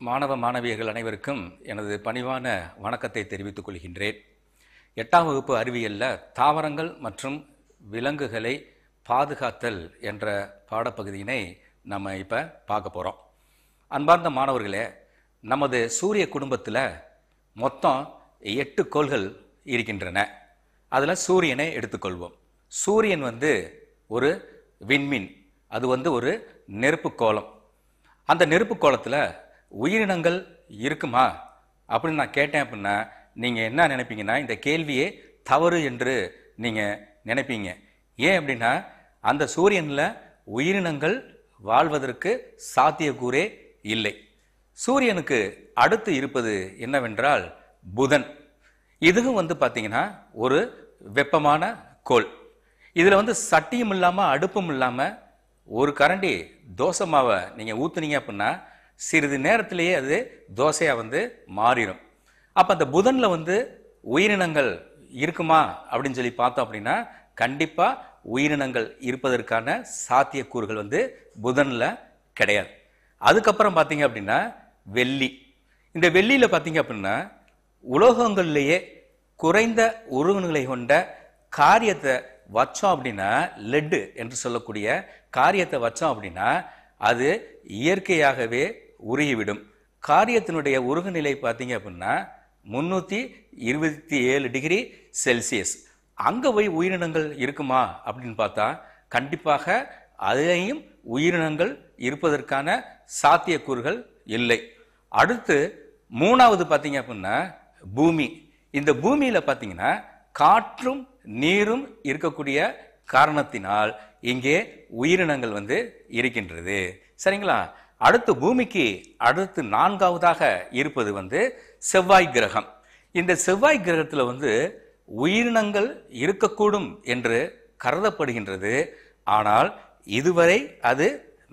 மாணவ மாணவியர்கள் அனைவருக்கும் எனது பணிவான வணக்கத்தை தெரிவித்துக் கொள்கின்றேன் எட்டாம் வகுப்பு அறிவியல்ல தாவரங்கள் மற்றும் விலங்குகளை பாதுகாத்தல் என்ற பாடப்பகுதியினை நம்ம இப்போ பார்க்க போகிறோம் அன்பார்ந்த மாணவர்களே நமது சூரிய குடும்பத்தில் மொத்தம் எட்டு கோள்கள் இருக்கின்றன அதில் சூரியனை எடுத்துக்கொள்வோம் சூரியன் வந்து ஒரு விண்மீன் அது வந்து ஒரு நெருப்பு கோலம் அந்த நெருப்பு கோலத்தில் உயிரினங்கள் இருக்குமா அப்படின்னு நான் கேட்டேன் அப்படின்னா நீங்கள் என்ன நினைப்பீங்கன்னா இந்த கேள்வியே தவறு என்று நீங்கள் நினைப்பீங்க ஏன் அப்படின்னா அந்த சூரியனில் உயிரினங்கள் வாழ்வதற்கு சாத்தியக்கூறே இல்லை சூரியனுக்கு அடுத்து இருப்பது என்னவென்றால் புதன் இதுவும் வந்து பார்த்தீங்கன்னா ஒரு வெப்பமான கோள் இதில் வந்து சட்டியும் இல்லாமல் அடுப்பும் இல்லாமல் ஒரு கரண்டி தோசை மாவை நீங்கள் ஊற்றுனீங்க அப்படின்னா சிறிது நேரத்திலேயே அது தோசையாக வந்து மாறிடும் அப்போ அந்த புதனில் வந்து உயிரினங்கள் இருக்குமா அப்படின்னு சொல்லி பார்த்தோம் அப்படின்னா கண்டிப்பாக உயிரினங்கள் இருப்பதற்கான சாத்தியக்கூறுகள் வந்து புதனில் கிடையாது அதுக்கப்புறம் பார்த்தீங்க அப்படின்னா வெள்ளி இந்த வெள்ளியில் பார்த்தீங்க அப்படின்னா உலோகங்கள்லேயே குறைந்த உருவங்களை கொண்ட காரியத்தை வச்சோம் அப்படின்னா லெட்டு என்று சொல்லக்கூடிய காரியத்தை வச்சோம் அப்படின்னா அது இயற்கையாகவே உருகிவிடும் காரியத்தினுடைய உருகுநிலை பார்த்தீங்க அப்படின்னா முந்நூற்றி இருபத்தி ஏழு டிகிரி செல்சியஸ் அங்கே போய் உயிரினங்கள் இருக்குமா அப்படின்னு பார்த்தா கண்டிப்பாக அதிலேயும் உயிரினங்கள் இருப்பதற்கான சாத்தியக்கூறுகள் இல்லை அடுத்து மூணாவது பார்த்தீங்க அப்படின்னா பூமி இந்த பூமியில் பார்த்தீங்கன்னா காற்றும் நீரும் இருக்கக்கூடிய காரணத்தினால் இங்கே உயிரினங்கள் வந்து இருக்கின்றது சரிங்களா அடுத்து பூமிக்கு அடுத்து நான்காவதாக இருப்பது வந்து செவ்வாய் கிரகம் இந்த செவ்வாய் கிரகத்தில் வந்து உயிரினங்கள் இருக்கக்கூடும் என்று கருதப்படுகின்றது ஆனால் இதுவரை அது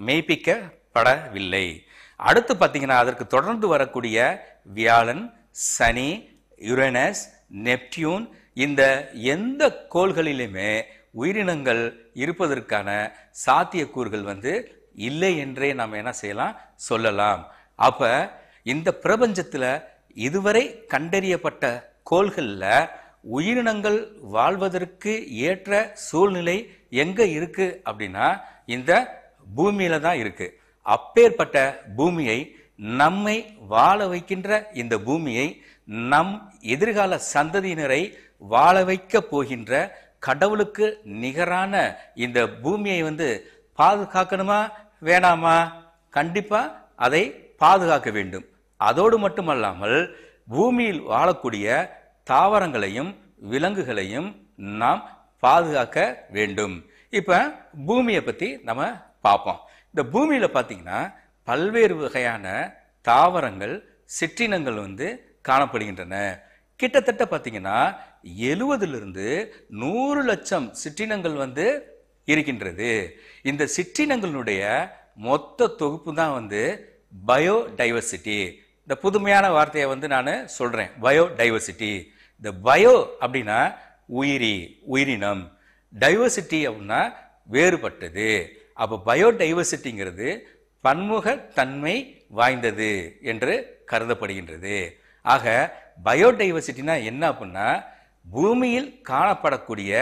மெய்ப்பிக்கப்படவில்லை அடுத்து பார்த்தீங்கன்னா அதற்கு தொடர்ந்து வரக்கூடிய வியாழன் சனி யுரேனஸ் நெப்டியூன் இந்த எந்த கோள்களிலுமே உயிரினங்கள் இருப்பதற்கான சாத்தியக்கூறுகள் வந்து இல்லை என்றே நாம் என்ன செய்யலாம் சொல்லலாம் அப்ப இந்த பிரபஞ்சத்துல இதுவரை கண்டறியப்பட்ட கோள்கள்ல உயிரினங்கள் வாழ்வதற்கு ஏற்ற சூழ்நிலை எங்க இருக்கு அப்படின்னா இந்த பூமியில தான் இருக்கு அப்பேற்பட்ட பூமியை நம்மை வாழ வைக்கின்ற இந்த பூமியை நம் எதிர்கால சந்ததியினரை வாழ வைக்க போகின்ற கடவுளுக்கு நிகரான இந்த பூமியை வந்து பாதுகாக்கணுமா வேணாமா கண்டிப்பா அதை பாதுகாக்க வேண்டும் அதோடு மட்டுமல்லாமல் பூமியில் வாழக்கூடிய தாவரங்களையும் விலங்குகளையும் நாம் பாதுகாக்க வேண்டும் இப்ப பூமியை பத்தி நம்ம பார்ப்போம் இந்த பூமியில பார்த்தீங்கன்னா பல்வேறு வகையான தாவரங்கள் சிற்றினங்கள் வந்து காணப்படுகின்றன கிட்டத்தட்ட பார்த்தீங்கன்னா எழுவதிலிருந்து நூறு லட்சம் சிற்றினங்கள் வந்து இருக்கின்றது இந்த சிற்றினங்களுடைய மொத்த தொகுப்பு தான் வந்து பயோடைவர்சிட்டி இந்த புதுமையான வார்த்தையை வந்து நான் சொல்றேன் பயோடைவர்சிட்டி இந்த பயோ அப்படின்னா உயிரி உயிரினம் டைவர்சிட்டி அப்படின்னா வேறுபட்டது அப்போ பயோடைவர்சிட்டிங்கிறது பன்முக தன்மை வாய்ந்தது என்று கருதப்படுகின்றது ஆக பயோடைவர்சிட்டினா என்ன அப்படின்னா பூமியில் காணப்படக்கூடிய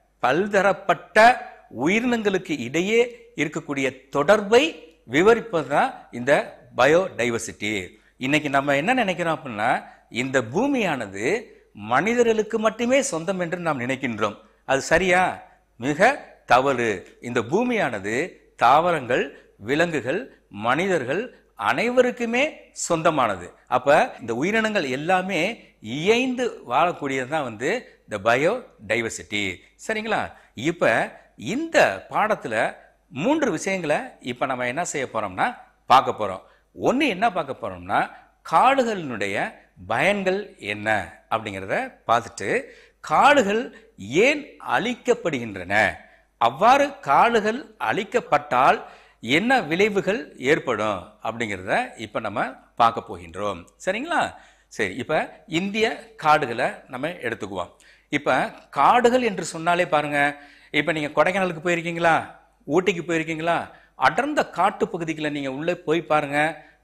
பல்தரப்பட்ட உயிரினங்களுக்கு இடையே இருக்கக்கூடிய தொடர்பை விவரிப்பது தான் இந்த பயோடைவர்சிட்டி இன்னைக்கு நம்ம என்ன நினைக்கிறோம் அப்படின்னா இந்த பூமியானது மனிதர்களுக்கு மட்டுமே சொந்தம் என்று நாம் நினைக்கின்றோம் அது சரியா மிக தவறு இந்த பூமியானது தாவரங்கள் விலங்குகள் மனிதர்கள் அனைவருக்குமே சொந்தமானது அப்ப இந்த உயிரினங்கள் எல்லாமே இயைந்து வாழக்கூடியது தான் வந்து இந்த பயோ டைவர்சிட்டி சரிங்களா இப்ப இந்த பாடத்துல மூன்று விஷயங்களை இப்ப நம்ம என்ன செய்ய போறோம்னா பார்க்க போறோம் ஒன்று என்ன பார்க்க போறோம்னா காடுகளினுடைய பயன்கள் என்ன அப்படிங்கிறத பார்த்துட்டு காடுகள் ஏன் அழிக்கப்படுகின்றன அவ்வாறு காடுகள் அழிக்கப்பட்டால் என்ன விளைவுகள் ஏற்படும் அப்படிங்கிறத இப்போ நம்ம பார்க்க போகின்றோம் சரிங்களா சரி இப்போ இந்திய காடுகளை நம்ம எடுத்துக்குவோம் இப்போ காடுகள் என்று சொன்னாலே பாருங்க இப்போ நீங்கள் கொடைக்கானலுக்கு போயிருக்கீங்களா ஊட்டிக்கு போயிருக்கீங்களா அடர்ந்த காட்டு பகுதிகளை நீங்கள் உள்ளே போய் பாருங்க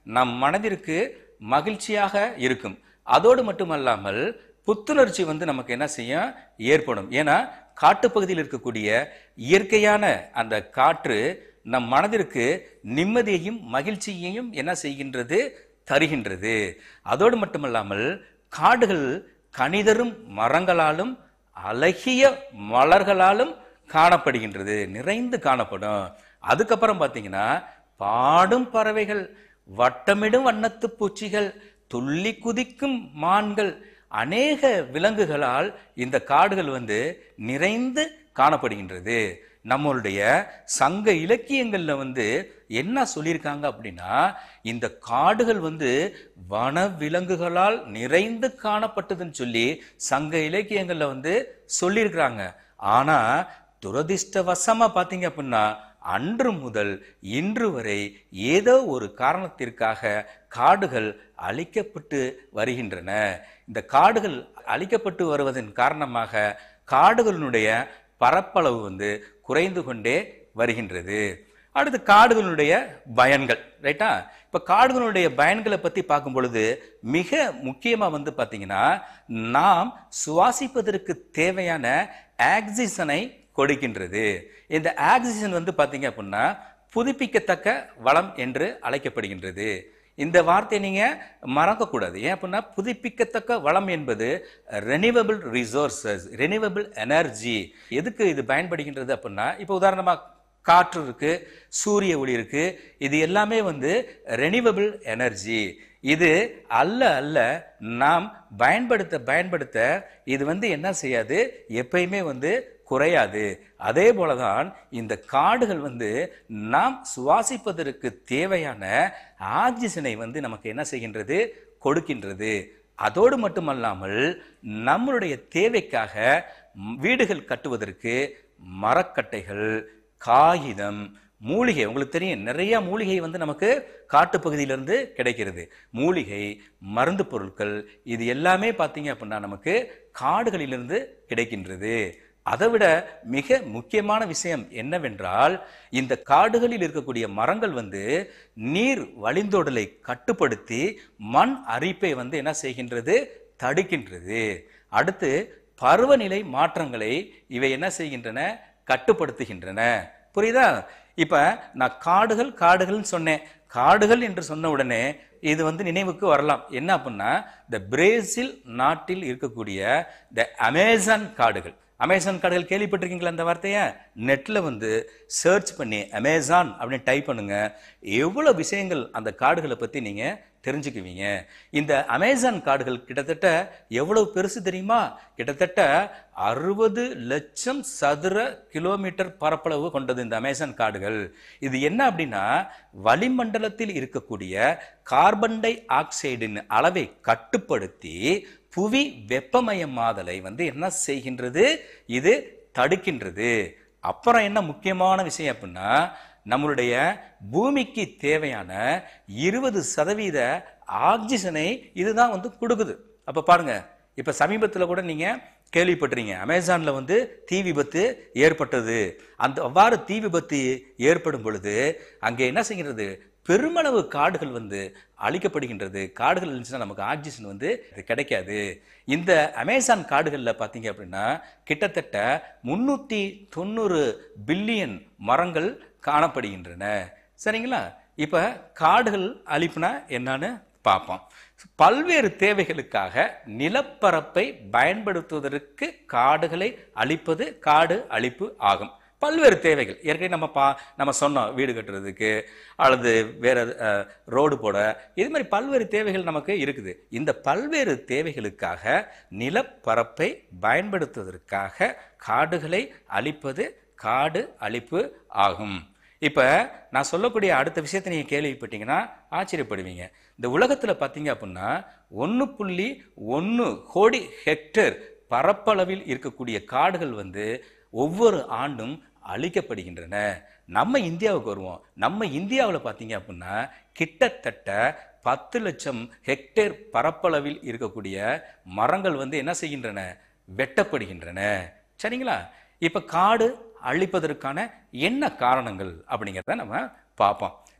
நம் மனதிற்கு மகிழ்ச்சியாக இருக்கும் அதோடு மட்டுமல்லாமல் புத்துணர்ச்சி வந்து நமக்கு என்ன செய்யும் ஏற்படும் ஏன்னா காட்டுப்பகுதியில் இருக்கக்கூடிய இயற்கையான அந்த காற்று நம் மனதிற்கு நிம்மதியையும் மகிழ்ச்சியையும் என்ன செய்கின்றது தருகின்றது அதோடு மட்டுமல்லாமல் காடுகள் கனிதரும் மரங்களாலும் அழகிய மலர்களாலும் காணப்படுகின்றது நிறைந்து காணப்படும் அதுக்கப்புறம் பார்த்தீங்கன்னா பாடும் பறவைகள் வட்டமிடும் வண்ணத்து பூச்சிகள் துள்ளி குதிக்கும் மான்கள் அநேக விலங்குகளால் இந்த காடுகள் வந்து நிறைந்து காணப்படுகின்றது நம்மளுடைய சங்க இலக்கியங்கள்ல வந்து என்ன சொல்லியிருக்காங்க அப்படின்னா இந்த காடுகள் வந்து வன விலங்குகளால் நிறைந்து காணப்பட்டதுன்னு சொல்லி சங்க இலக்கியங்கள்ல வந்து சொல்லியிருக்கிறாங்க ஆனா துரதிர்ஷ்டவசமா பாத்தீங்க அப்படின்னா அன்று முதல் இன்று வரை ஏதோ ஒரு காரணத்திற்காக காடுகள் அழிக்கப்பட்டு வருகின்றன இந்த காடுகள் அழிக்கப்பட்டு வருவதன் காரணமாக காடுகளினுடைய பரப்பளவு வந்து குறைந்து கொண்டே வருகின்றது அடுத்து காடுகளுடைய பயன்கள் ரைட்டா இப்ப காடுகளுடைய பயன்களை பத்தி பார்க்கும் பொழுது மிக முக்கியமா வந்து பாத்தீங்கன்னா நாம் சுவாசிப்பதற்கு தேவையான ஆக்சிஜனை கொடுக்கின்றது இந்த ஆக்சிஜன் வந்து பாத்தீங்க அப்படின்னா புதுப்பிக்கத்தக்க வளம் என்று அழைக்கப்படுகின்றது இந்த வார்த்தையை நீங்க மறக்கக்கூடாது ஏன் அப்படின்னா புதுப்பிக்கத்தக்க வளம் என்பது ரெனிவபிள் ரிசோர்சஸ் ரெனிவபிள் எனர்ஜி எதுக்கு இது பயன்படுகின்றது அப்படின்னா இப்போ உதாரணமா காற்று இருக்கு சூரிய ஒளி இருக்கு இது எல்லாமே வந்து ரெனிவபிள் எனர்ஜி இது அல்ல அல்ல நாம் பயன்படுத்த பயன்படுத்த இது வந்து என்ன செய்யாது எப்பயுமே வந்து குறையாது அதே போலதான் இந்த காடுகள் வந்து நாம் சுவாசிப்பதற்கு தேவையான ஆக்சிஜனை வந்து நமக்கு என்ன செய்கின்றது கொடுக்கின்றது அதோடு மட்டுமல்லாமல் நம்மளுடைய தேவைக்காக ம், வீடுகள் கட்டுவதற்கு மரக்கட்டைகள் காகிதம் மூலிகை உங்களுக்கு தெரியும் நிறைய மூலிகை வந்து நமக்கு காட்டுப்பகுதியிலிருந்து கிடைக்கிறது மூலிகை மருந்து பொருட்கள் இது எல்லாமே பார்த்தீங்க அப்படின்னா நமக்கு காடுகளிலிருந்து கிடைக்கின்றது அதை விட மிக முக்கியமான விஷயம் என்னவென்றால் இந்த காடுகளில் இருக்கக்கூடிய மரங்கள் வந்து நீர் வழிந்தோடலை கட்டுப்படுத்தி மண் அரிப்பை வந்து என்ன செய்கின்றது தடுக்கின்றது அடுத்து பருவநிலை மாற்றங்களை இவை என்ன செய்கின்றன கட்டுப்படுத்துகின்றன புரியுதா இப்ப நான் காடுகள் காடுகள்னு சொன்னேன் காடுகள் என்று சொன்ன உடனே இது வந்து நினைவுக்கு வரலாம் என்ன அப்படின்னா இந்த பிரேசில் நாட்டில் இருக்கக்கூடிய த அமேசான் காடுகள் அமேசான் காடுகள் கேள்விப்பட்டிருக்கீங்களா அந்த வார்த்தையை நெட்ல வந்து சர்ச் பண்ணி அமேசான் அப்படின்னு டைப் பண்ணுங்க எவ்வளவு விஷயங்கள் அந்த காடுகளை பத்தி நீங்க தெரிஞ்சுக்குவீங்க இந்த அமேசான் காடுகள் கிட்டத்தட்ட எவ்வளவு பெருசு தெரியுமா கிட்டத்தட்ட அறுபது லட்சம் சதுர கிலோமீட்டர் பரப்பளவு கொண்டது இந்த அமேசான் காடுகள் இது என்ன அப்படின்னா வளிமண்டலத்தில் இருக்கக்கூடிய கார்பன் டை ஆக்சைடின் அளவை கட்டுப்படுத்தி புவி வெப்பமயமாதலை வந்து என்ன செய்கின்றது இது தடுக்கின்றது அப்புறம் என்ன முக்கியமான விஷயம் அப்படின்னா நம்மளுடைய பூமிக்கு தேவையான இருபது சதவீத ஆக்சிஜனை இதுதான் வந்து கொடுக்குது அப்ப பாருங்க இப்ப சமீபத்துல கூட நீங்க கேள்விப்பட்டிருங்க அமேசான்ல வந்து தீ விபத்து ஏற்பட்டது அந்த அவ்வாறு தீ விபத்து ஏற்படும் பொழுது அங்கே என்ன செய்கிறது பெருமளவு காடுகள் வந்து அழிக்கப்படுகின்றது காடுகள் இருந்துச்சுன்னா நமக்கு ஆக்சிஜன் வந்து இது கிடைக்காது இந்த அமேசான் காடுகளில் பார்த்தீங்க அப்படின்னா கிட்டத்தட்ட முன்னூற்றி தொண்ணூறு பில்லியன் மரங்கள் காணப்படுகின்றன சரிங்களா இப்போ காடுகள் அழிப்புனா என்னன்னு பார்ப்போம் பல்வேறு தேவைகளுக்காக நிலப்பரப்பை பயன்படுத்துவதற்கு காடுகளை அழிப்பது காடு அழிப்பு ஆகும் பல்வேறு தேவைகள் ஏற்கனவே நம்ம பா நம்ம சொன்னோம் வீடு கட்டுறதுக்கு அல்லது வேற அஹ், ரோடு போட இது மாதிரி பல்வேறு தேவைகள் நமக்கு இருக்குது இந்த பல்வேறு தேவைகளுக்காக நிலப்பரப்பை பயன்படுத்துவதற்காக காடுகளை அழிப்பது காடு அழிப்பு ஆகும் இப்ப நான் சொல்லக்கூடிய அடுத்த விஷயத்தை நீங்க கேள்விப்பட்டீங்கன்னா ஆச்சரியப்படுவீங்க இந்த உலகத்துல பாத்தீங்க அப்படின்னா ஒன்று புள்ளி ஒன்று கோடி ஹெக்டேர் பரப்பளவில் இருக்கக்கூடிய காடுகள் வந்து ஒவ்வொரு ஆண்டும் அழிக்கப்படுகின்றன நம்ம இந்தியாவுக்கு வருவோம் நம்ம இந்தியாவில் பார்த்தீங்க அப்படின்னா கிட்டத்தட்ட பத்து லட்சம் ஹெக்டேர் பரப்பளவில் இருக்கக்கூடிய மரங்கள் வந்து என்ன செய்கின்றன வெட்டப்படுகின்றன சரிங்களா இப்ப காடு அழிப்பதற்கான என்ன காரணங்கள் அப்படிங்கிறத நம்ம பார்ப்போம்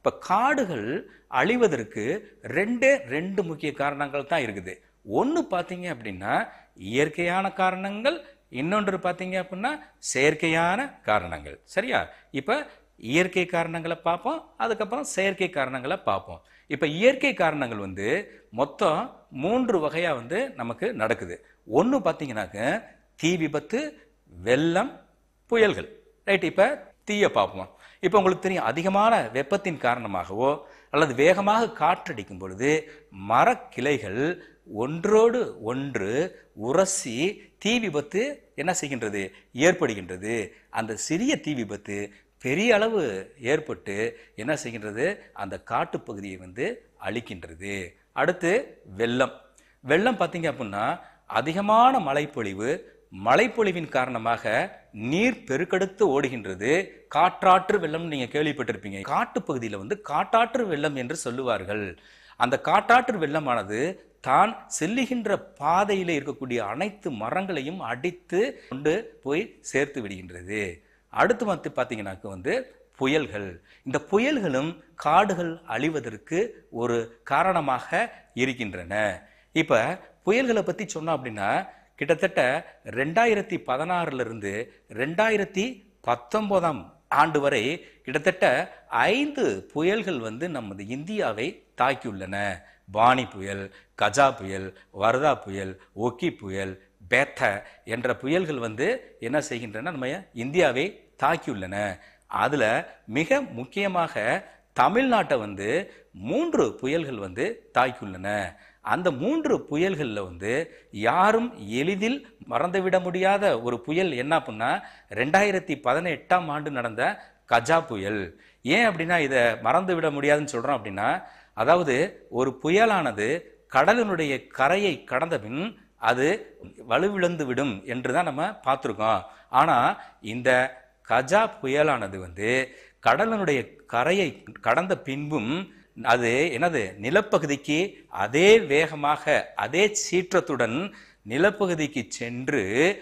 இப்ப காடுகள் அழிவதற்கு ரெண்டே ரெண்டு முக்கிய காரணங்கள் தான் இருக்குது ஒன்று பார்த்தீங்க அப்படின்னா இயற்கையான காரணங்கள் இன்னொன்று பார்த்தீங்க அப்படின்னா செயற்கையான காரணங்கள் சரியா இப்போ இயற்கை காரணங்களை பார்ப்போம் அதுக்கப்புறம் செயற்கை காரணங்களை பார்ப்போம் இப்போ இயற்கை காரணங்கள் வந்து மொத்தம் மூன்று வகையாக வந்து நமக்கு நடக்குது ஒன்று பார்த்தீங்கன்னாக்க தீ விபத்து வெள்ளம் புயல்கள் ரைட் இப்போ தீயை பார்ப்போம் இப்போ உங்களுக்கு தெரியும் அதிகமான வெப்பத்தின் காரணமாகவோ அல்லது வேகமாக காற்றடிக்கும் பொழுது மரக்கிளைகள் ஒன்றோடு ஒன்று உரசி தீ விபத்து என்ன செய்கின்றது ஏற்படுகின்றது அந்த சிறிய தீ விபத்து பெரிய அளவு ஏற்பட்டு என்ன செய்கின்றது அந்த காட்டுப்பகுதியை வந்து அழிக்கின்றது அடுத்து வெள்ளம் வெள்ளம் பார்த்தீங்க அப்படின்னா அதிகமான மழைப்பொழிவு மழைப்பொழிவின் காரணமாக நீர் பெருக்கெடுத்து ஓடுகின்றது காற்றாற்று வெள்ளம் நீங்க கேள்விப்பட்டிருப்பீங்க காட்டுப்பகுதியில் வந்து காட்டாற்று வெள்ளம் என்று சொல்லுவார்கள் அந்த காட்டாற்று வெள்ளமானது தான் செல்லுகின்ற பாதையில் இருக்கக்கூடிய அனைத்து மரங்களையும் அடித்து கொண்டு போய் சேர்த்து விடுகின்றது அடுத்து வந்து பார்த்தீங்கன்னாக்க வந்து புயல்கள் இந்த புயல்களும் காடுகள் அழிவதற்கு ஒரு காரணமாக இருக்கின்றன இப்ப புயல்களை பத்தி சொன்னோம் அப்படின்னா கிட்டத்தட்ட ரெண்டாயிரத்தி பதினாறுல இருந்து ரெண்டாயிரத்தி பத்தொன்பதாம் ஆண்டு வரை கிட்டத்தட்ட ஐந்து புயல்கள் வந்து நமது இந்தியாவை தாக்கியுள்ளன பானி புயல் கஜா புயல் வரதா புயல் ஒக்கி புயல் பேத்த என்ற புயல்கள் வந்து என்ன செய்கின்றன நம்ம இந்தியாவை தாக்கியுள்ளன அதுல மிக முக்கியமாக தமிழ்நாட்டை வந்து மூன்று புயல்கள் வந்து தாக்கியுள்ளன அந்த மூன்று புயல்களில் வந்து யாரும் எளிதில் மறந்துவிட முடியாத ஒரு புயல் என்ன அப்படின்னா ரெண்டாயிரத்தி பதினெட்டாம் ஆண்டு நடந்த கஜா புயல் ஏன் அப்படின்னா இதை மறந்து விட முடியாதுன்னு சொல்றோம் அப்படின்னா அதாவது ஒரு புயலானது கடலினுடைய கரையை கடந்த பின் அது வலுவிழந்து விடும் என்று தான் நம்ம பார்த்துருக்கோம் ஆனா இந்த கஜா புயலானது வந்து கடலினுடைய கரையை கடந்த பின்பும் அது என்னது நிலப்பகுதிக்கு அதே வேகமாக அதே சீற்றத்துடன் நிலப்பகுதிக்கு சென்று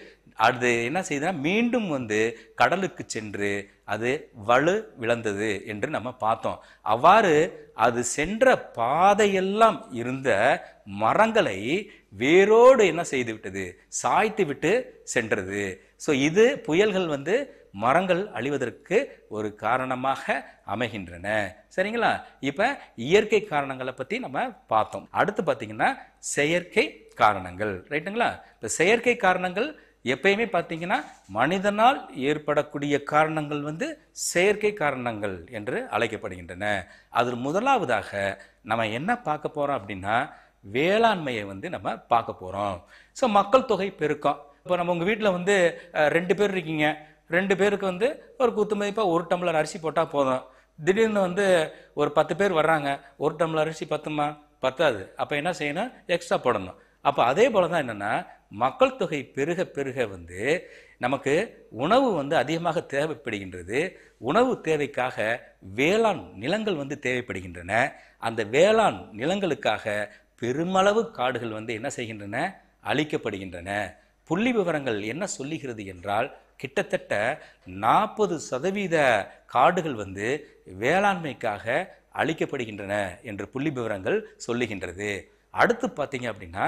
அது என்ன செய்ததுன்னா மீண்டும் வந்து கடலுக்கு சென்று அது வலு விழந்தது என்று நம்ம பார்த்தோம் அவ்வாறு அது சென்ற பாதையெல்லாம் இருந்த மரங்களை வேரோடு என்ன செய்து விட்டது சாய்த்து விட்டு சென்றது ஸோ இது புயல்கள் வந்து மரங்கள் அழிவதற்கு ஒரு காரணமாக அமைகின்றன சரிங்களா இப்ப இயற்கை காரணங்களை பத்தி நம்ம பார்த்தோம் அடுத்து பார்த்தீங்கன்னா செயற்கை காரணங்கள் ரைட்டுங்களா இப்ப செயற்கை காரணங்கள் எப்பயுமே பார்த்தீங்கன்னா மனிதனால் ஏற்படக்கூடிய காரணங்கள் வந்து செயற்கை காரணங்கள் என்று அழைக்கப்படுகின்றன அதில் முதலாவதாக நம்ம என்ன பார்க்க போறோம் அப்படின்னா வேளாண்மையை வந்து நம்ம பார்க்க போறோம் ஸோ மக்கள் தொகை பெருக்கம் இப்போ நம்ம உங்க வீட்டில் வந்து அஹ், ரெண்டு பேர் இருக்கீங்க ரெண்டு பேருக்கு வந்து ஒரு குத்து மதிப்பாக ஒரு டம்ளர் அரிசி போட்டால் போதும் திடீர்னு வந்து ஒரு பத்து பேர் வர்றாங்க ஒரு டம்ளர் அரிசி பத்துமா பத்தாது அப்போ என்ன செய்யணும் எக்ஸ்ட்ரா போடணும் அப்போ அதே போல தான் என்னன்னா மக்கள் தொகை பெருக பெருக வந்து நமக்கு உணவு வந்து அதிகமாக தேவைப்படுகின்றது உணவு தேவைக்காக வேளாண் நிலங்கள் வந்து தேவைப்படுகின்றன அந்த வேளாண் நிலங்களுக்காக பெருமளவு காடுகள் வந்து என்ன செய்கின்றன அழிக்கப்படுகின்றன புள்ளி விவரங்கள் என்ன சொல்லுகிறது என்றால் கிட்டத்தட்ட நாற்பது சதவீத காடுகள் வந்து வேளாண்மைக்காக அழிக்கப்படுகின்றன என்று புள்ளி விவரங்கள் சொல்லுகின்றது அடுத்து பார்த்தீங்க அப்படின்னா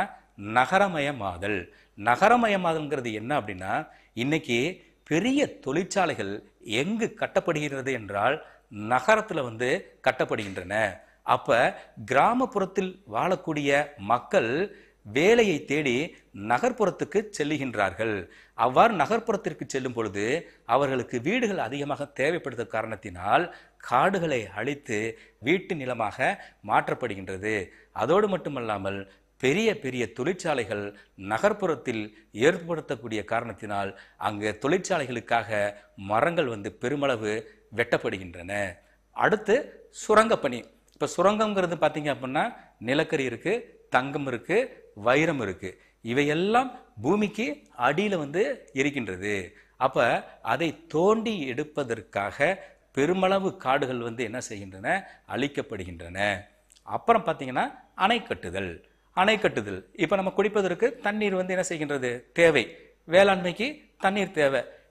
நகரமயமாதல் நகரமயமாதல்ங்கிறது என்ன அப்படின்னா இன்னைக்கு பெரிய தொழிற்சாலைகள் எங்கு கட்டப்படுகிறது என்றால் நகரத்துல வந்து கட்டப்படுகின்றன அப்ப கிராமப்புறத்தில் வாழக்கூடிய மக்கள் வேலையை தேடி நகர்ப்புறத்துக்கு செல்லுகின்றார்கள் அவ்வாறு நகர்ப்புறத்திற்கு செல்லும் பொழுது அவர்களுக்கு வீடுகள் அதிகமாக தேவைப்படுத்த காரணத்தினால் காடுகளை அழித்து வீட்டு நிலமாக மாற்றப்படுகின்றது அதோடு மட்டுமல்லாமல் பெரிய பெரிய தொழிற்சாலைகள் நகர்ப்புறத்தில் ஏற்படுத்தக்கூடிய காரணத்தினால் அங்கு தொழிற்சாலைகளுக்காக மரங்கள் வந்து பெருமளவு வெட்டப்படுகின்றன அடுத்து சுரங்கப்பணி இப்போ சுரங்கம்ங்கிறது பார்த்தீங்க அப்படின்னா நிலக்கரி இருக்கு தங்கம் இருக்கு வைரம் இருக்கு இவையெல்லாம் பூமிக்கு அடியில் வந்து இருக்கின்றது அப்ப அதை தோண்டி எடுப்பதற்காக பெருமளவு காடுகள் வந்து என்ன செய்கின்றன அழிக்கப்படுகின்றன அப்புறம் பார்த்தீங்கன்னா அணை கட்டுதல் அணை கட்டுதல் இப்போ நம்ம குடிப்பதற்கு தண்ணீர் வந்து என்ன செய்கின்றது தேவை வேளாண்மைக்கு தண்ணீர் தேவை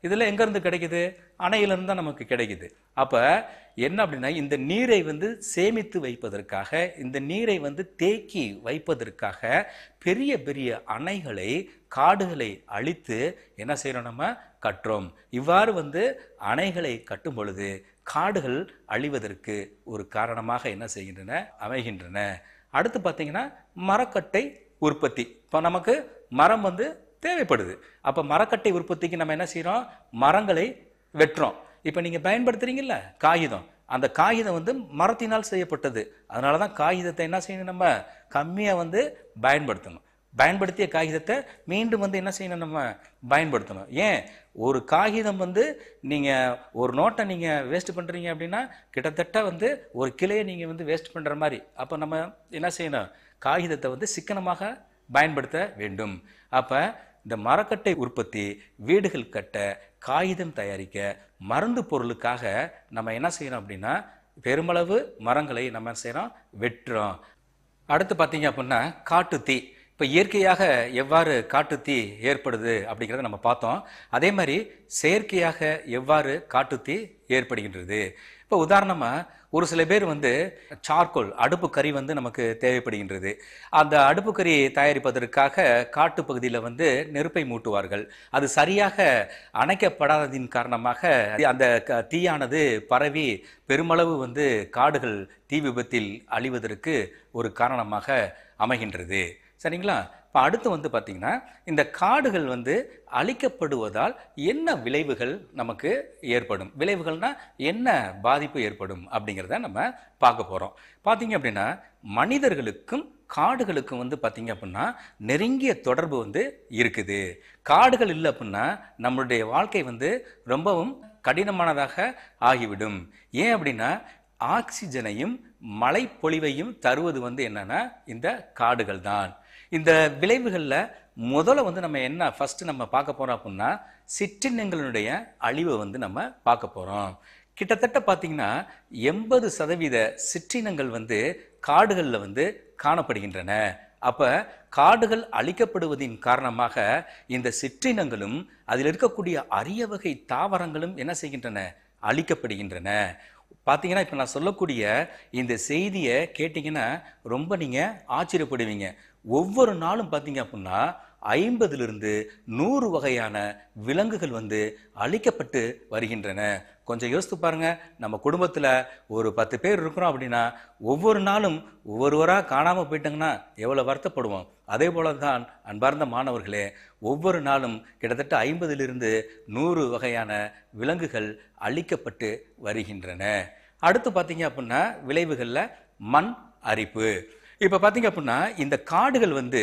இதெல்லாம் எங்க இருந்து கிடைக்குது அணையிலிருந்து தான் நமக்கு கிடைக்குது அப்ப என்ன அப்படின்னா இந்த நீரை வந்து சேமித்து வைப்பதற்காக இந்த நீரை வந்து தேக்கி வைப்பதற்காக பெரிய பெரிய அணைகளை காடுகளை அழித்து என்ன செய்யறோம் நம்ம கட்டுறோம் இவ்வாறு வந்து அணைகளை கட்டும் பொழுது காடுகள் அழிவதற்கு ஒரு காரணமாக என்ன செய்கின்றன அமைகின்றன அடுத்து பார்த்தீங்கன்னா மரக்கட்டை உற்பத்தி இப்போ நமக்கு மரம் வந்து தேவைப்படுது அப்போ மரக்கட்டை உற்பத்திக்கு நம்ம என்ன செய்கிறோம் மரங்களை வெட்டுறோம் இப்போ நீங்கள் பயன்படுத்துறீங்கல்ல காகிதம் அந்த காகிதம் வந்து மரத்தினால் செய்யப்பட்டது அதனால தான் காகிதத்தை என்ன செய்யணும் நம்ம கம்மியாக வந்து பயன்படுத்தணும் பயன்படுத்திய காகிதத்தை மீண்டும் வந்து என்ன செய்யணும் நம்ம பயன்படுத்தணும் ஏன் ஒரு காகிதம் வந்து நீங்கள் ஒரு நோட்டை நீங்கள் வேஸ்ட் பண்ணுறீங்க அப்படின்னா கிட்டத்தட்ட வந்து ஒரு கிளையை நீங்கள் வந்து வேஸ்ட் பண்ணுற மாதிரி அப்போ நம்ம என்ன செய்யணும் காகிதத்தை வந்து சிக்கனமாக பயன்படுத்த வேண்டும் அப்போ இந்த மரக்கட்டை உற்பத்தி வீடுகள் கட்ட காகிதம் தயாரிக்க மருந்து பொருளுக்காக நம்ம என்ன செய்யறோம் அப்படின்னா பெருமளவு மரங்களை நம்ம என்ன செய்கிறோம் வெட்டுறோம் அடுத்து பார்த்தீங்க அப்படின்னா காட்டுத்தீ இப்போ இயற்கையாக எவ்வாறு காட்டுத்தீ ஏற்படுது அப்படிங்கிறத நம்ம பார்த்தோம் அதே மாதிரி செயற்கையாக எவ்வாறு காட்டுத்தீ ஏற்படுகின்றது இப்போ உதாரணமாக ஒரு சில பேர் வந்து சார்கோல் அடுப்பு கறி வந்து நமக்கு தேவைப்படுகின்றது அந்த அடுப்பு கறி தயாரிப்பதற்காக காட்டு பகுதியில் வந்து நெருப்பை மூட்டுவார்கள் அது சரியாக அணைக்கப்படாததின் காரணமாக அந்த க- தீயானது பரவி பெருமளவு வந்து காடுகள் தீ விபத்தில் அழிவதற்கு ஒரு காரணமாக அமைகின்றது சரிங்களா இப்போ அடுத்து வந்து பார்த்தீங்கன்னா இந்த காடுகள் வந்து அழிக்கப்படுவதால் என்ன விளைவுகள் நமக்கு ஏற்படும் விளைவுகள்னா என்ன பாதிப்பு ஏற்படும் அப்படிங்கிறத நம்ம பார்க்க போகிறோம் பார்த்தீங்க அப்படின்னா மனிதர்களுக்கும் காடுகளுக்கும் வந்து பார்த்தீங்க அப்படின்னா நெருங்கிய தொடர்பு வந்து இருக்குது காடுகள் இல்லை அப்படின்னா நம்மளுடைய வாழ்க்கை வந்து ரொம்பவும் கடினமானதாக ஆகிவிடும் ஏன் அப்படின்னா ஆக்சிஜனையும் மழைப்பொழிவையும் தருவது வந்து என்னன்னா இந்த காடுகள் தான் இந்த விளைவுகளில் முதல்ல வந்து நம்ம என்ன ஃபர்ஸ்ட் நம்ம பார்க்க போறோம் அப்படின்னா சிற்றினங்களுடைய அழிவை வந்து நம்ம பார்க்க போறோம் கிட்டத்தட்ட பார்த்தீங்கன்னா எண்பது சதவீத சிற்றினங்கள் வந்து காடுகளில் வந்து காணப்படுகின்றன அப்ப காடுகள் அழிக்கப்படுவதின் காரணமாக இந்த சிற்றினங்களும் அதில் இருக்கக்கூடிய அரிய வகை தாவரங்களும் என்ன செய்கின்றன அழிக்கப்படுகின்றன பார்த்தீங்கன்னா இப்போ நான் சொல்லக்கூடிய இந்த செய்தியை கேட்டிங்கன்னா ரொம்ப நீங்கள் ஆச்சரியப்படுவீங்க ஒவ்வொரு நாளும் பார்த்தீங்க அப்படின்னா ஐம்பதிலிருந்து நூறு வகையான விலங்குகள் வந்து அழிக்கப்பட்டு வருகின்றன கொஞ்சம் யோசித்து பாருங்க நம்ம குடும்பத்தில் ஒரு பத்து பேர் இருக்கிறோம் அப்படின்னா ஒவ்வொரு நாளும் ஒவ்வொருவராக காணாமல் போயிட்டாங்கன்னா எவ்வளோ வருத்தப்படுவோம் அதே போல தான் அன்பார்ந்த மாணவர்களே ஒவ்வொரு நாளும் கிட்டத்தட்ட ஐம்பதிலிருந்து நூறு வகையான விலங்குகள் அழிக்கப்பட்டு வருகின்றன அடுத்து பார்த்தீங்க அப்படின்னா விளைவுகளில் மண் அரிப்பு இப்போ பார்த்தீங்க அப்படின்னா இந்த காடுகள் வந்து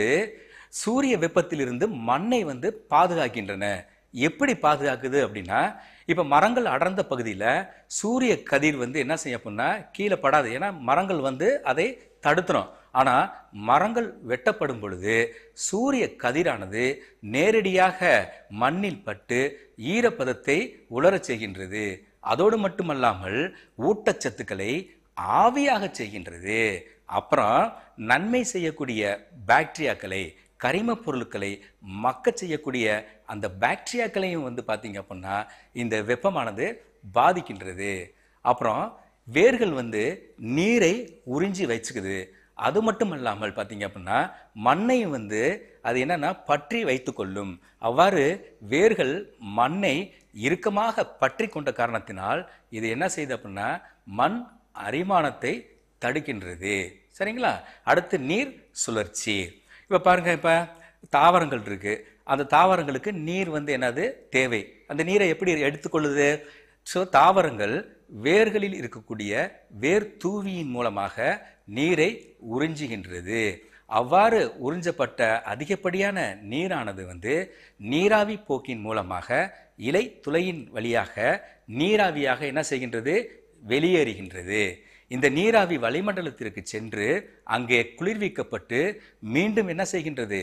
சூரிய வெப்பத்திலிருந்து மண்ணை வந்து பாதுகாக்கின்றன எப்படி பாதுகாக்குது அப்படின்னா இப்போ மரங்கள் அடர்ந்த பகுதியில் சூரிய கதிர் வந்து என்ன செய்யும் அப்படின்னா கீழே படாது ஏன்னா மரங்கள் வந்து அதை தடுத்துரும் ஆனால் மரங்கள் வெட்டப்படும் பொழுது சூரிய கதிரானது நேரடியாக மண்ணில் பட்டு ஈரப்பதத்தை உலரச் செய்கின்றது அதோடு மட்டுமல்லாமல் ஊட்டச்சத்துக்களை ஆவியாக செய்கின்றது அப்புறம் நன்மை செய்யக்கூடிய பாக்டீரியாக்களை கரிமப் பொருட்களை மக்க செய்யக்கூடிய அந்த பாக்டீரியாக்களையும் வந்து பார்த்தீங்க அப்படின்னா இந்த வெப்பமானது பாதிக்கின்றது அப்புறம் வேர்கள் வந்து நீரை உறிஞ்சி வச்சுக்குது அது மட்டும் இல்லாமல் பார்த்தீங்க அப்படின்னா மண்ணையும் வந்து அது என்னன்னா பற்றி வைத்துக்கொள்ளும் அவ்வாறு வேர்கள் மண்ணை இறுக்கமாக பற்றி கொண்ட காரணத்தினால் இது என்ன செய்யுது அப்படின்னா மண் அரிமானத்தை தடுக்கின்றது சரிங்களா அடுத்து நீர் சுழற்சி இப்போ பாருங்க இப்போ தாவரங்கள் இருக்கு அந்த தாவரங்களுக்கு நீர் வந்து என்னது தேவை அந்த நீரை எப்படி எடுத்துக்கொள்ளுது ஸோ தாவரங்கள் வேர்களில் இருக்கக்கூடிய வேர் தூவியின் மூலமாக நீரை உறிஞ்சுகின்றது அவ்வாறு உறிஞ்சப்பட்ட அதிகப்படியான நீரானது வந்து நீராவி போக்கின் மூலமாக இலை துளையின் வழியாக நீராவியாக என்ன செய்கின்றது வெளியேறுகின்றது இந்த நீராவி வளிமண்டலத்திற்கு சென்று அங்கே குளிர்விக்கப்பட்டு மீண்டும் என்ன செய்கின்றது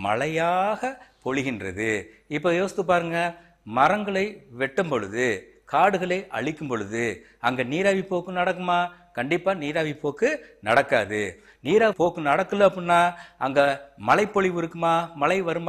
மழையாக பொழிகின்றது இப்போ யோசித்து பாருங்க மரங்களை வெட்டும் பொழுது காடுகளை அழிக்கும் பொழுது அங்க நீராவி போக்கு நடக்குமா கண்டிப்பா நீராவி போக்கு நடக்காது நீராவி போக்கு நடக்கல அப்படின்னா அங்க மழைப்பொழிவு இருக்குமா மழை வருமா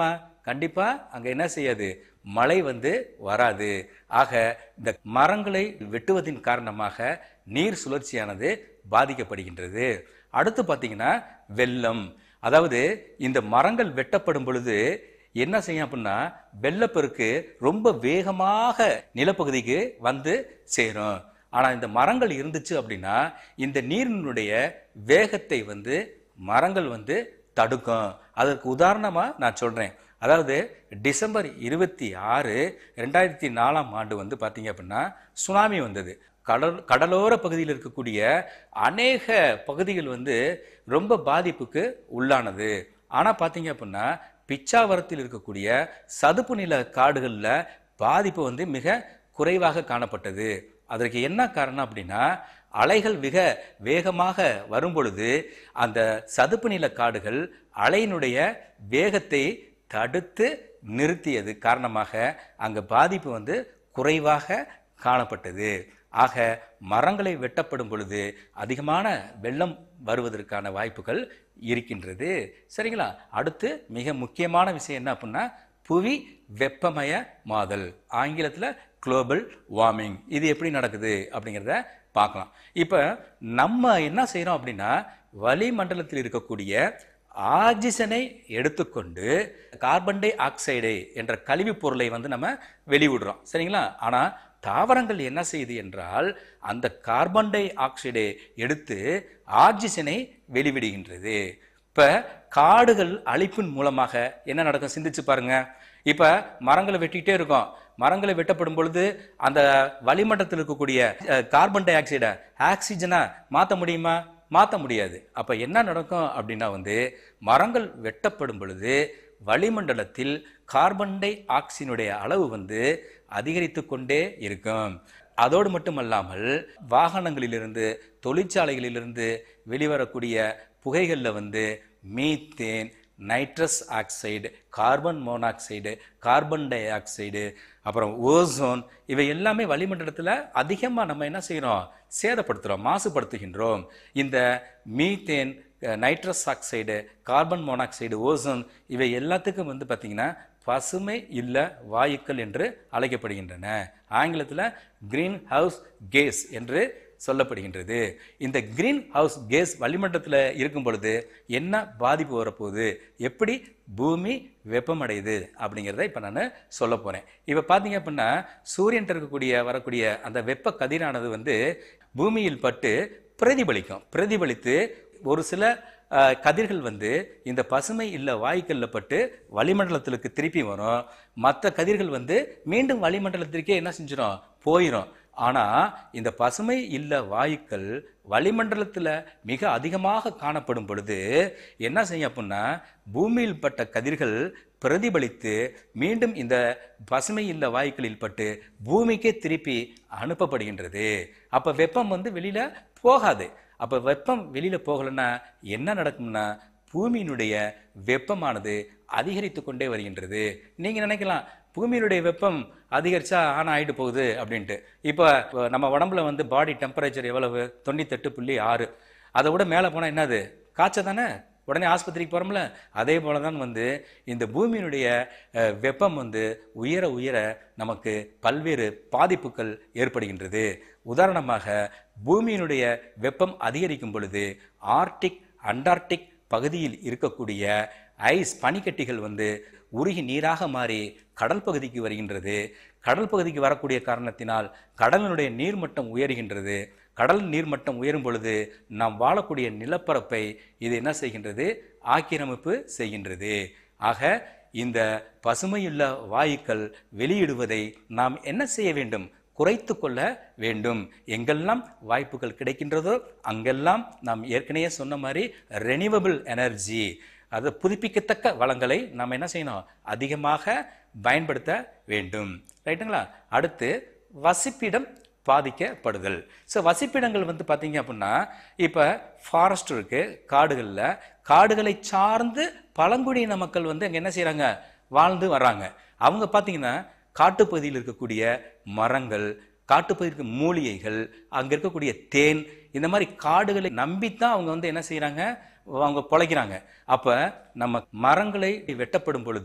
கண்டிப்பா அங்க என்ன செய்யாது மழை வந்து வராது ஆக இந்த மரங்களை வெட்டுவதின் காரணமாக நீர் சுழற்சியானது பாதிக்கப்படுகின்றது அடுத்து பார்த்தீங்கன்னா வெள்ளம் அதாவது இந்த மரங்கள் வெட்டப்படும் பொழுது என்ன செய்யும் அப்படின்னா வெள்ளப்பெருக்கு ரொம்ப வேகமாக நிலப்பகுதிக்கு வந்து சேரும் ஆனா இந்த மரங்கள் இருந்துச்சு அப்படின்னா இந்த நீரினுடைய வேகத்தை வந்து மரங்கள் வந்து தடுக்கும் அதற்கு உதாரணமா நான் சொல்றேன் அதாவது டிசம்பர் இருபத்தி ஆறு ரெண்டாயிரத்தி நாலாம் ஆண்டு வந்து பார்த்தீங்க அப்படின்னா சுனாமி வந்தது கடல் கடலோர பகுதியில் இருக்கக்கூடிய அநேக பகுதிகள் வந்து ரொம்ப பாதிப்புக்கு உள்ளானது ஆனால் பார்த்தீங்க அப்படின்னா பிச்சாவரத்தில் இருக்கக்கூடிய சதுப்பு நில காடுகளில் பாதிப்பு வந்து மிக குறைவாக காணப்பட்டது அதற்கு என்ன காரணம் அப்படின்னா அலைகள் மிக வேகமாக வரும் பொழுது அந்த சதுப்பு நில காடுகள் அலையினுடைய வேகத்தை தடுத்து நிறுத்தியது காரணமாக அங்க பாதிப்பு வந்து குறைவாக காணப்பட்டது ஆக மரங்களை வெட்டப்படும் பொழுது அதிகமான வெள்ளம் வருவதற்கான வாய்ப்புகள் இருக்கின்றது சரிங்களா அடுத்து மிக முக்கியமான விஷயம் என்ன அப்படின்னா புவி வெப்பமய மாதல் ஆங்கிலத்துல குளோபல் வார்மிங் இது எப்படி நடக்குது அப்படிங்கிறத பார்க்கலாம் இப்போ நம்ம என்ன செய்றோம் அப்படின்னா வளிமண்டலத்தில் இருக்கக்கூடிய ஆக்சிஜனை எடுத்துக்கொண்டு கார்பன் டை ஆக்சைடு என்ற கழிவுப் பொருளை வந்து நம்ம வெளிவிடுறோம் சரிங்களா ஆனா தாவரங்கள் என்ன செய்யுது என்றால் அந்த கார்பன் டை ஆக்சைடை எடுத்து ஆக்சிஜனை வெளிவிடுகின்றது இப்ப காடுகள் அழிப்பின் மூலமாக என்ன நடக்கும் சிந்திச்சு பாருங்க இப்ப மரங்களை வெட்டிக்கிட்டே இருக்கோம் மரங்களை வெட்டப்படும் பொழுது அந்த வளிமண்டலத்தில் இருக்கக்கூடிய அஹ், கார்பன் டை ஆக்சைடை ஆக்சிஜனா மாற்ற முடியுமா மாற்ற முடியாது அப்ப என்ன நடக்கும் அப்படின்னா வந்து மரங்கள் வெட்டப்படும் பொழுது வளிமண்டலத்தில் கார்பன் டை ஆக்சினுடைய அளவு வந்து அதிகரித்து கொண்டே இருக்கும் அதோடு மட்டுமல்லாமல் வாகனங்களிலிருந்து தொழிற்சாலைகளிலிருந்து வெளிவரக்கூடிய புகைகளில் வந்து methane nitrous oxide carbon monoxide carbon dioxide அப்புறம் ஓசோன் இவை எல்லாமே வளிமண்டலத்தில் அதிகமாக நம்ம என்ன செய்கிறோம் சேதப்படுத்துகிறோம் மாசுபடுத்துகின்றோம் இந்த methane nitrous oxide carbon monoxide ozone இவை எல்லாத்துக்கும் வந்து பார்த்திங்கன்னா பசுமை இல்ல வாயுக்கள் என்று அழைக்கப்படுகின்றன ஆங்கிலத்தில் கிரீன் ஹவுஸ் கேஸ் என்று சொல்லப்படுகின்றது இந்த கிரீன் ஹவுஸ் கேஸ் வளிமண்டலத்தில் இருக்கும் பொழுது என்ன பாதிப்பு வரப்போகுது எப்படி பூமி வெப்பமடையுது அப்படிங்கிறத இப்போ நான் சொல்ல போகிறேன் இப்போ பார்த்தீங்க அப்படின்னா சூரியன் இருக்கக்கூடிய வரக்கூடிய அந்த வெப்ப கதிரானது வந்து பூமியில் பட்டு பிரதிபலிக்கும் பிரதிபலித்து ஒரு சில அஹ், கதிர்கள் வந்து இந்த பசுமை இல்ல வாயுக்கள்ல பட்டு வளிமண்டலத்திற்கு திருப்பி வரும் மற்ற கதிர்கள் வந்து மீண்டும் வளிமண்டலத்திற்கே என்ன செஞ்சிடும் போயிடும் ஆனா இந்த பசுமை இல்ல வாயுக்கள் வளிமண்டலத்துல மிக அதிகமாக காணப்படும் பொழுது என்ன செய்யும் அப்படின்னா பூமியில் பட்ட கதிர்கள் பிரதிபலித்து மீண்டும் இந்த பசுமை இல்ல வாயுக்களில் பட்டு பூமிக்கே திருப்பி அனுப்பப்படுகின்றது அப்ப வெப்பம் வந்து வெளியில போகாது அப்ப வெப்பம் வெளியில போகலைன்னா என்ன நடக்கும்னா பூமியினுடைய வெப்பமானது அதிகரித்து கொண்டே வருகின்றது நீங்க நினைக்கலாம் பூமியினுடைய வெப்பம் அதிகரிச்சா ஆன் ஆயிட்டு போகுது அப்படின்ட்டு இப்போ நம்ம உடம்புல வந்து பாடி டெம்பரேச்சர் எவ்வளவு தொண்ணூத்தெட்டு புள்ளி ஆறு அதை விட மேலே போனால் என்னது காய்ச்சல் தானே உடனே ஆஸ்பத்திரிக்கு போகிறோம்ல அதே போல தான் வந்து இந்த பூமியினுடைய அஹ், வெப்பம் வந்து உயர உயர நமக்கு பல்வேறு பாதிப்புகள் ஏற்படுகின்றது உதாரணமாக பூமியினுடைய வெப்பம் அதிகரிக்கும் பொழுது ஆர்டிக் அண்டார்டிக் பகுதியில் இருக்கக்கூடிய ஐஸ் பனிக்கட்டிகள் வந்து உருகி நீராக மாறி கடல் பகுதிக்கு வருகின்றது கடல் பகுதிக்கு வரக்கூடிய காரணத்தினால் கடலினுடைய நீர்மட்டம் உயர்கின்றது கடல் நீர்மட்டம் உயரும் பொழுது நாம் வாழக்கூடிய நிலப்பரப்பை இது என்ன செய்கின்றது ஆக்கிரமிப்பு செய்கின்றது ஆக இந்த பசுமையுள்ள வாயுக்கள் வெளியிடுவதை நாம் என்ன செய்ய வேண்டும் குறைத்து கொள்ள வேண்டும் எங்கெல்லாம் வாய்ப்புகள் கிடைக்கின்றதோ அங்கெல்லாம் நாம் ஏற்கனவே சொன்ன மாதிரி ரெனிவபிள் எனர்ஜி அது புதுப்பிக்கத்தக்க வளங்களை நாம் என்ன செய்யணும் அதிகமாக பயன்படுத்த வேண்டும் ரைட்டுங்களா அடுத்து வசிப்பிடம் பாதிக்கப்படுதல் ஸோ வசிப்பிடங்கள் வந்து பார்த்தீங்க அப்படின்னா இப்போ ஃபாரஸ்ட் இருக்கு காடுகளில் காடுகளை சார்ந்து பழங்குடியின மக்கள் வந்து அங்கே என்ன செய்கிறாங்க வாழ்ந்து வர்றாங்க அவங்க பார்த்தீங்கன்னா காட்டுப்பகுதியில் இருக்கக்கூடிய மரங்கள் காட்டுப்பகுதியில் இருக்க மூலிகைகள் அங்கே இருக்கக்கூடிய தேன் இந்த மாதிரி காடுகளை நம்பித்தான் அவங்க வந்து என்ன செய்கிறாங்க அவங்க பொழைக்கிறாங்க அப்ப நம்ம மரங்களை வெட்டப்படும் பொழுது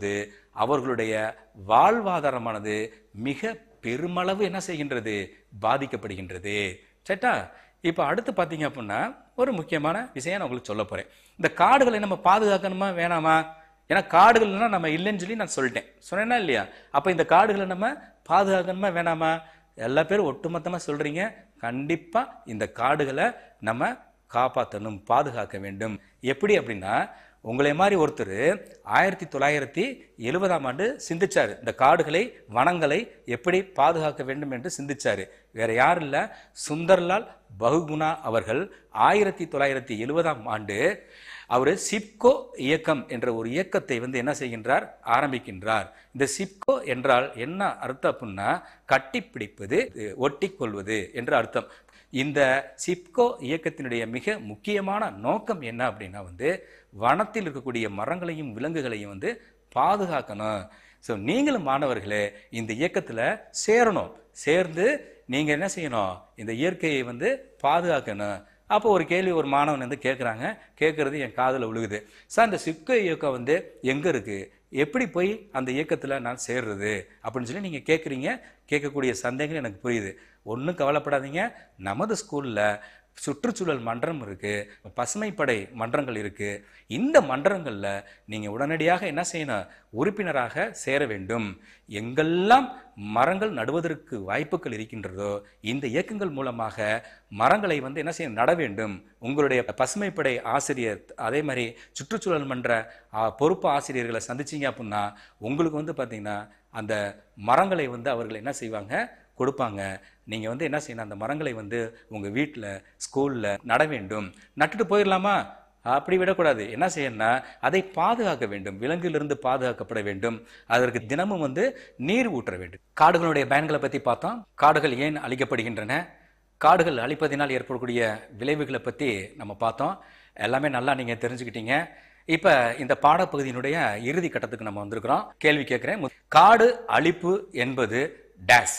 அவர்களுடைய வாழ்வாதாரமானது மிக பெருமளவு என்ன செய்கின்றது பாதிக்கப்படுகின்றது சரிட்டா இப்போ அடுத்து பார்த்தீங்க அப்படின்னா ஒரு முக்கியமான விஷயம் நான் உங்களுக்கு சொல்ல போறேன் இந்த காடுகளை நம்ம பாதுகாக்கணுமா வேணாமா ஏன்னா காடுகள்னா நம்ம இல்லைன்னு சொல்லி நான் சொல்லிட்டேன் சொன்னேன்னா இல்லையா அப்போ இந்த காடுகளை நம்ம பாதுகாக்கணுமா வேணாமா எல்லா பேரும் ஒட்டுமொத்தமாக சொல்றீங்க கண்டிப்பா இந்த காடுகளை நம்ம காப்பாற்றணும் பாதுகாக்க வேண்டும் எப்படி அப்படின்னா உங்களை மாதிரி ஒருத்தர் ஆயிரத்தி தொள்ளாயிரத்தி எழுபதாம் ஆண்டு சிந்திச்சாரு இந்த காடுகளை வனங்களை எப்படி பாதுகாக்க வேண்டும் என்று சிந்திச்சாரு வேற யாரும் இல்ல சுந்தர்லால் பகுகுணா அவர்கள் ஆயிரத்தி தொள்ளாயிரத்தி எழுபதாம் ஆண்டு அவர் சிப்கோ இயக்கம் என்ற ஒரு இயக்கத்தை வந்து என்ன செய்கின்றார் ஆரம்பிக்கின்றார் இந்த சிப்கோ என்றால் என்ன அர்த்தம் அப்படின்னா கட்டிப்பிடிப்பது ஒட்டிக்கொள்வது என்று அர்த்தம் இந்த சிப்கோ இயக்கத்தினுடைய மிக முக்கியமான நோக்கம் என்ன அப்படின்னா வந்து வனத்தில் இருக்கக்கூடிய மரங்களையும் விலங்குகளையும் வந்து பாதுகாக்கணும் ஸோ நீங்களும் மாணவர்களே இந்த இயக்கத்தில் சேரணும் சேர்ந்து நீங்கள் என்ன செய்யணும் இந்த இயற்கையை வந்து பாதுகாக்கணும் அப்போ ஒரு கேள்வி ஒரு மாணவன் வந்து கேட்குறாங்க கேட்குறது என் காதில் விழுகுது சார் இந்த சிப்கோ இயக்கம் வந்து எங்கே இருக்குது எப்படி போய் அந்த இயக்கத்தில் நான் சேர்றது அப்படின்னு சொல்லி நீங்கள் கேட்குறீங்க கேட்கக்கூடிய சந்தேகங்கள் எனக்கு புரியுது ஒன்றும் கவலைப்படாதீங்க நமது ஸ்கூலில் சுற்றுச்சூழல் மன்றம் இருக்குது பசுமைப்படை மன்றங்கள் இருக்குது இந்த மன்றங்களில் நீங்கள் உடனடியாக என்ன செய்யணும் உறுப்பினராக சேர வேண்டும் எங்கெல்லாம் மரங்கள் நடுவதற்கு வாய்ப்புகள் இருக்கின்றதோ இந்த இயக்கங்கள் மூலமாக மரங்களை வந்து என்ன செய்ய நட வேண்டும் உங்களுடைய பசுமைப்படை ஆசிரியர் அதே மாதிரி சுற்றுச்சூழல் மன்ற ஆ, பொறுப்பு ஆசிரியர்களை சந்திச்சீங்க அப்படின்னா உங்களுக்கு வந்து பார்த்தீங்கன்னா அந்த மரங்களை வந்து அவர்கள் என்ன செய்வாங்க கொடுப்பாங்க நீங்கள் வந்து என்ன செய்யணும் அந்த மரங்களை வந்து உங்கள் வீட்டில் ஸ்கூலில் நட வேண்டும் நட்டுட்டு போயிடலாமா அப்படி விடக்கூடாது என்ன செய்யணும்னா அதை பாதுகாக்க வேண்டும் விலங்கிலிருந்து பாதுகாக்கப்பட வேண்டும் அதற்கு தினமும் வந்து நீர் ஊற்ற வேண்டும் காடுகளுடைய பயன்களை பற்றி பார்த்தோம் காடுகள் ஏன் அழிக்கப்படுகின்றன காடுகள் அழிப்பதினால் ஏற்படக்கூடிய விளைவுகளை பற்றி நம்ம பார்த்தோம் எல்லாமே நல்லா நீங்கள் தெரிஞ்சுக்கிட்டீங்க இப்போ இந்த பாடப்பகுதியினுடைய இறுதி கட்டத்துக்கு நம்ம வந்திருக்கிறோம் கேள்வி கேட்குறேன் காடு அழிப்பு என்பது டேஸ்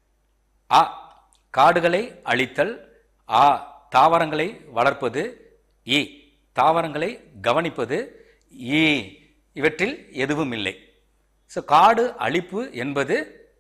ஆ காடுகளை அழித்தல் ஆ தாவரங்களை வளர்ப்பது இ தாவரங்களை கவனிப்பது இ இவற்றில் எதுவும் இல்லை ஸோ காடு அழிப்பு என்பது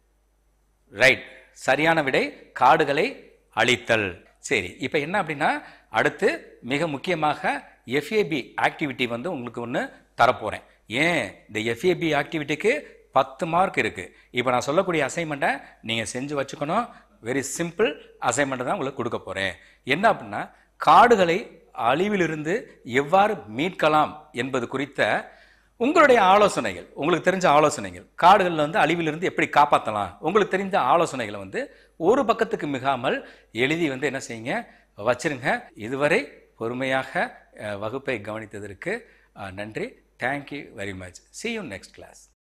ரைட் சரியான விடை காடுகளை அழித்தல் சரி இப்போ என்ன அப்படின்னா அடுத்து மிக முக்கியமாக எஃப்ஏபி ஆக்டிவிட்டி வந்து உங்களுக்கு ஒன்று தரப்போகிறேன் ஏன் இந்த எஃப்ஏபி ஆக்டிவிட்டிக்கு பத்து மார்க் இருக்குது இப்போ நான் சொல்லக்கூடிய அசைன்மெண்ட்டை நீங்கள் செஞ்சு வச்சுக்கணும் வெரி சிம்பிள் அசைன்மெண்ட்டை தான் உங்களுக்கு கொடுக்க போகிறேன் என்ன அப்படின்னா காடுகளை அழிவிலிருந்து எவ்வாறு மீட்கலாம் என்பது குறித்த உங்களுடைய ஆலோசனைகள் உங்களுக்கு தெரிஞ்ச ஆலோசனைகள் காடுகளில் வந்து அழிவிலிருந்து எப்படி காப்பாற்றலாம் உங்களுக்கு தெரிஞ்ச ஆலோசனைகளை வந்து ஒரு பக்கத்துக்கு மிகாமல் எழுதி வந்து என்ன செய்யுங்க வச்சிருங்க இதுவரை பொறுமையாக அஹ், வகுப்பை கவனித்ததற்கு அஹ், நன்றி thank you very much see you next class